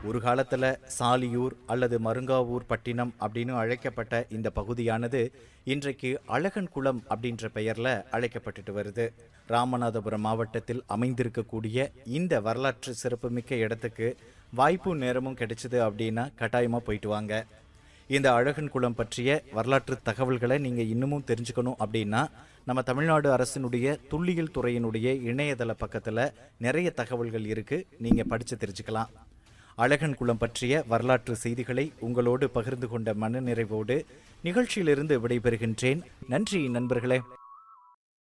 ஒரு காலத்துல சாலியூர் அல்லது மருங்காவூர் பட்டினம் அப்படின்னு அழைக்கப்பட்ட இந்த பகுதியானது இன்றைக்கு அழகன் குளம் அப்படின்ற பெயர்ல அழைக்கப்பட்டுட்டு வருது ராமநாதபுரம் மாவட்டத்தில் அமைந்திருக்கக்கூடிய இந்த வரலாற்று சிறப்புமிக்க இடத்துக்கு வாய்ப்பு நேரமும் கிடைச்சது அப்படின்னா கட்டாயமா போயிட்டு வாங்க இந்த அழகன் குளம் பற்றிய வரலாற்று தகவல்களை நீங்கள் இன்னமும் தெரிஞ்சுக்கணும் அப்படின்னா நம்ம தமிழ்நாடு அரசினுடைய துல்லியல் துறையினுடைய இணையதள பக்கத்தில் நிறைய தகவல்கள் இருக்குது நீங்கள் படித்து தெரிஞ்சுக்கலாம் அழகன் குளம் பற்றிய வரலாற்று செய்திகளை உங்களோடு பகிர்ந்து கொண்ட மனநிறைவோடு நிகழ்ச்சியிலிருந்து விடைபெறுகின்றேன் நன்றி நண்பர்களே